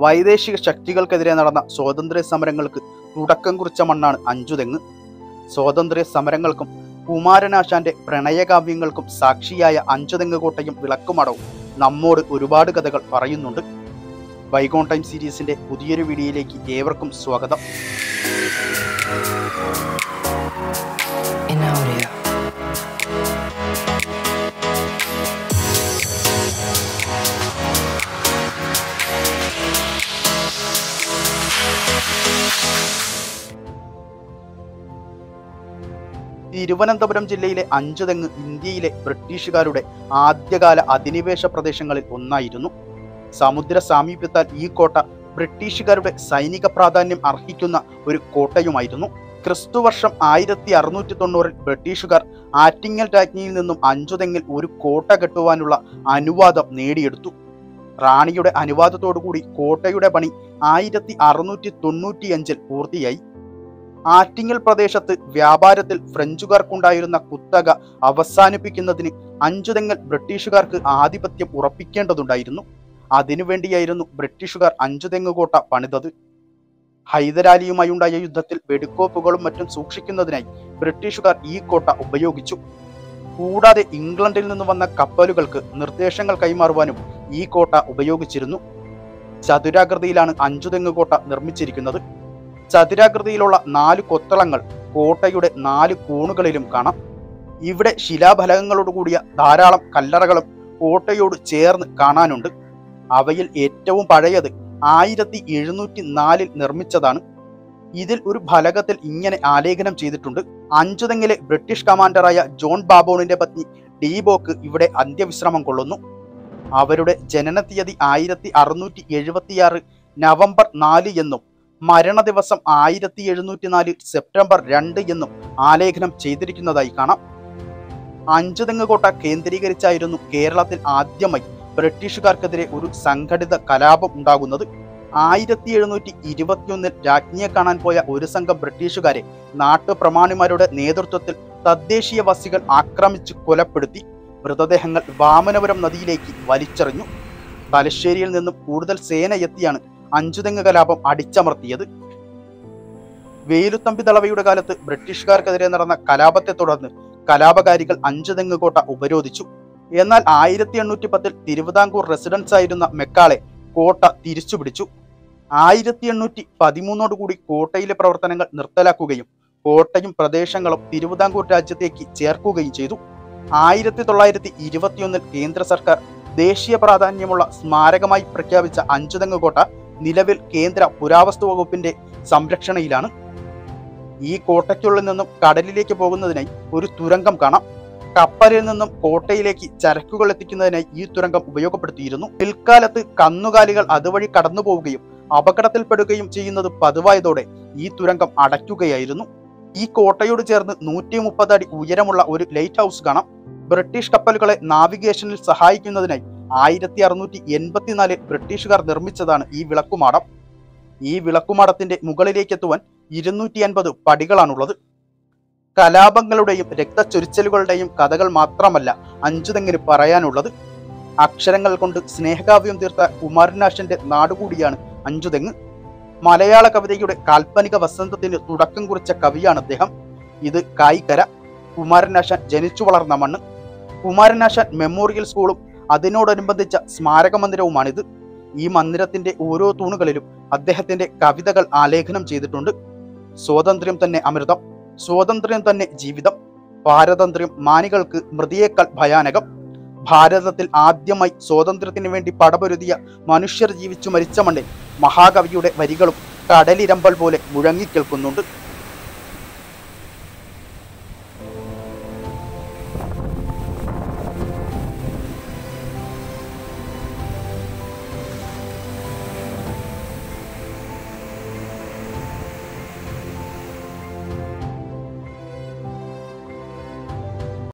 വൈദേശിക ശക്തികൾക്കെതിരെ നടന്ന സ്വാതന്ത്ര്യ സമരങ്ങൾക്ക് തുടക്കം കുറിച്ച മണ്ണാണ് അഞ്ചുതെങ്ങ് സ്വാതന്ത്ര്യ സമരങ്ങൾക്കും കുമാരനാശാന്റെ പ്രണയകാവ്യങ്ങൾക്കും സാക്ഷിയായ അഞ്ചുതെങ്ങ് കോട്ടയും വിളക്കുമടവും നമ്മോട് ഒരുപാട് കഥകൾ പറയുന്നുണ്ട് ബൈഗോൺ ടൈം സീരീസിന്റെ പുതിയൊരു വീഡിയോയിലേക്ക് ഏവർക്കും സ്വാഗതം en audio. തിരുവനന്തപുരം ജില്ലയിലെ അഞ്ചുതെങ്ങ് ഇന്ത്യയിലെ ബ്രിട്ടീഷുകാരുടെ ആദ്യകാല അധിനിവേശ പ്രദേശങ്ങളിൽ ഒന്നായിരുന്നു സമുദ്ര സാമീപ്യത്താൽ ഈ കോട്ട ബ്രിട്ടീഷുകാരുടെ സൈനിക പ്രാധാന്യം അർഹിക്കുന്ന ഒരു കോട്ടയുമായിരുന്നു ക്രിസ്തുവർഷം ആയിരത്തി അറുന്നൂറ്റി തൊണ്ണൂറിൽ ബ്രിട്ടീഷുകാർ ആറ്റിങ്ങൽ രാജ്ഞിയിൽ നിന്നും അഞ്ചുതെങ്ങിൽ ഒരു കോട്ട കെട്ടുവാനുള്ള അനുവാദം നേടിയെടുത്തു റാണിയുടെ അനുവാദത്തോടുകൂടി കോട്ടയുടെ പണി ആയിരത്തി അറുന്നൂറ്റി തൊണ്ണൂറ്റിയഞ്ചിൽ പൂർത്തിയായി ആറ്റിങ്ങൽ പ്രദേശത്ത് വ്യാപാരത്തിൽ ഫ്രഞ്ചുകാർക്കുണ്ടായിരുന്ന കുത്തക അവസാനിപ്പിക്കുന്നതിന് അഞ്ചുതെങ്ങൽ ബ്രിട്ടീഷുകാർക്ക് ആധിപത്യം ഉറപ്പിക്കേണ്ടതുണ്ടായിരുന്നു അതിനുവേണ്ടിയായിരുന്നു ബ്രിട്ടീഷുകാർ അഞ്ചുതെങ്ങ് കോട്ട പണിതത് ഹൈദരാലിയുമായി ഉണ്ടായ യുദ്ധത്തിൽ വെടിക്കോപ്പുകളും മറ്റും സൂക്ഷിക്കുന്നതിനായി ബ്രിട്ടീഷുകാർ ഈ കോട്ട ഉപയോഗിച്ചു കൂടാതെ ഇംഗ്ലണ്ടിൽ നിന്ന് വന്ന കപ്പലുകൾക്ക് നിർദ്ദേശങ്ങൾ കൈമാറുവാനും ഈ കോട്ട ഉപയോഗിച്ചിരുന്നു ചതുരാകൃതിയിലാണ് അഞ്ചുതെങ്ങ് കോട്ട നിർമ്മിച്ചിരിക്കുന്നത് ചതുരാകൃതിയിലുള്ള നാല് കൊത്തളങ്ങൾ കോട്ടയുടെ നാല് കോണുകളിലും കാണാം ഇവിടെ ശിലാഫലകങ്ങളോടുകൂടിയ ധാരാളം കല്ലറകളും കോട്ടയോട് ചേർന്ന് കാണാനുണ്ട് അവയിൽ ഏറ്റവും പഴയത് ആയിരത്തി എഴുന്നൂറ്റി നാലിൽ നിർമ്മിച്ചതാണ് ഇതിൽ ഒരു ഫലകത്തിൽ ഇങ്ങനെ ആലേഖനം ചെയ്തിട്ടുണ്ട് അഞ്ചുതെങ്ങിലെ ബ്രിട്ടീഷ് കമാൻഡറായ ജോൺ ബാബോണിന്റെ പത്നി ഡീബോക്ക് ഇവിടെ അന്ത്യവിശ്രമം കൊള്ളുന്നു അവരുടെ ജനന തീയതി ആയിരത്തി അറുന്നൂറ്റി എഴുപത്തിയാറ് നവംബർ നാല് എന്നും മരണ ദിവസം ആയിരത്തി എഴുന്നൂറ്റി നാല് സെപ്റ്റംബർ രണ്ട് എന്നും ആലേഖനം ചെയ്തിരിക്കുന്നതായി കാണാം അഞ്ചുതെങ്ങ് കോട്ട കേന്ദ്രീകരിച്ചായിരുന്നു കേരളത്തിൽ ആദ്യമായി ബ്രിട്ടീഷുകാർക്കെതിരെ ഒരു സംഘടിത കലാപം ഉണ്ടാകുന്നത് ആയിരത്തി എഴുന്നൂറ്റി ഇരുപത്തിയൊന്നിൽ രാജ്ഞിയെ കാണാൻ പോയ ഒരു സംഘം ബ്രിട്ടീഷുകാരെ നാട്ടുപ്രമാണിമാരുടെ നേതൃത്വത്തിൽ തദ്ദേശീയവാസികൾ ആക്രമിച്ച് കൊലപ്പെടുത്തി മൃതദേഹങ്ങൾ വാമനപുരം നദിയിലേക്ക് വലിച്ചെറിഞ്ഞു തലശ്ശേരിയിൽ നിന്നും കൂടുതൽ സേന എത്തിയാണ് അഞ്ചുതെങ്ങ് കലാപം അടിച്ചമർത്തിയത് വേലുത്തമ്പി ദളവയുടെ കാലത്ത് ബ്രിട്ടീഷുകാർക്കെതിരെ നടന്ന കലാപത്തെ തുടർന്ന് കലാപകാരികൾ അഞ്ചുതെങ്ങ് കോട്ട ഉപരോധിച്ചു എന്നാൽ ആയിരത്തി എണ്ണൂറ്റി പത്തിൽ തിരുവിതാംകൂർ റെസിഡൻസ് ആയിരുന്ന മെക്കാളെ കോട്ട തിരിച്ചുപിടിച്ചു ആയിരത്തി എണ്ണൂറ്റി പതിമൂന്നോട് കൂടി കോട്ടയിലെ പ്രവർത്തനങ്ങൾ നിർത്തലാക്കുകയും കോട്ടയും പ്രദേശങ്ങളും തിരുവിതാംകൂർ രാജ്യത്തേക്ക് ചേർക്കുകയും ചെയ്തു ആയിരത്തി തൊള്ളായിരത്തി ഇരുപത്തിയൊന്നിൽ കേന്ദ്ര സർക്കാർ ദേശീയ പ്രാധാന്യമുള്ള സ്മാരകമായി പ്രഖ്യാപിച്ച അഞ്ചുതെങ്ങ് കോട്ട നിലവിൽ കേന്ദ്ര പുരാവസ്തു വകുപ്പിന്റെ സംരക്ഷണയിലാണ് ഈ കോട്ടയ്ക്കുള്ളിൽ നിന്നും കടലിലേക്ക് പോകുന്നതിനായി ഒരു തുരങ്കം കാണാം കപ്പലിൽ നിന്നും കോട്ടയിലേക്ക് ചരക്കുകൾ എത്തിക്കുന്നതിനായി ഈ തുരങ്കം ഉപയോഗപ്പെടുത്തിയിരുന്നു പിൽക്കാലത്ത് കന്നുകാലികൾ അതുവഴി കടന്നു പോവുകയും അപകടത്തിൽപ്പെടുകയും ചെയ്യുന്നത് പതിവായതോടെ ഈ തുരങ്കം അടയ്ക്കുകയായിരുന്നു ഈ കോട്ടയോട് ചേർന്ന് നൂറ്റി മുപ്പത് അടി ഉയരമുള്ള ഒരു ലൈറ്റ് ഹൗസ് കാണാം ബ്രിട്ടീഷ് കപ്പലുകളെ നാവിഗേഷനിൽ സഹായിക്കുന്നതിനായി ആയിരത്തി അറുന്നൂറ്റി എൺപത്തിനാലിൽ ബ്രിട്ടീഷുകാർ നിർമ്മിച്ചതാണ് ഈ വിളക്കുമാടം ഈ വിളക്കുമാടത്തിന്റെ മുകളിലേക്ക് എത്തുവാൻ ഇരുന്നൂറ്റി അൻപത് പടികളാണുള്ളത് കലാപങ്ങളുടെയും രക്തച്ചൊരിച്ചലുകളുടെയും കഥകൾ മാത്രമല്ല അഞ്ചുതെങ്ങിന് പറയാനുള്ളത് അക്ഷരങ്ങൾ കൊണ്ട് സ്നേഹകാവ്യം തീർത്ത കുമാരനാശന്റെ നാടുകൂടിയാണ് അഞ്ചുതെങ്ങ് മലയാള കവിതയുടെ കാൽപ്പനിക വസന്തത്തിന് തുടക്കം കുറിച്ച കവിയാണ് അദ്ദേഹം ഇത് കായിക്കര കുമാരനാശാൻ ജനിച്ചു വളർന്ന മണ്ണ് കുമാരനാശാൻ മെമ്മോറിയൽ സ്കൂളും അതിനോടനുബന്ധിച്ച സ്മാരക മന്ദിരവുമാണിത് ഈ മന്ദിരത്തിന്റെ ഓരോ തൂണുകളിലും അദ്ദേഹത്തിന്റെ കവിതകൾ ആലേഖനം ചെയ്തിട്ടുണ്ട് സ്വാതന്ത്ര്യം തന്നെ അമൃതം സ്വാതന്ത്ര്യം തന്നെ ജീവിതം പാരതന്ത്ര്യം മാനികൾക്ക് മൃതിയേക്കാൾ ഭയാനകം ഭാരതത്തിൽ ആദ്യമായി സ്വാതന്ത്ര്യത്തിന് വേണ്ടി പടപൊരുതിയ മനുഷ്യർ ജീവിച്ചു മരിച്ച മണ്ണിൽ മഹാകവിയുടെ വരികളും കടലിരമ്പൽ പോലെ മുഴങ്ങിക്കേൾക്കുന്നുണ്ട്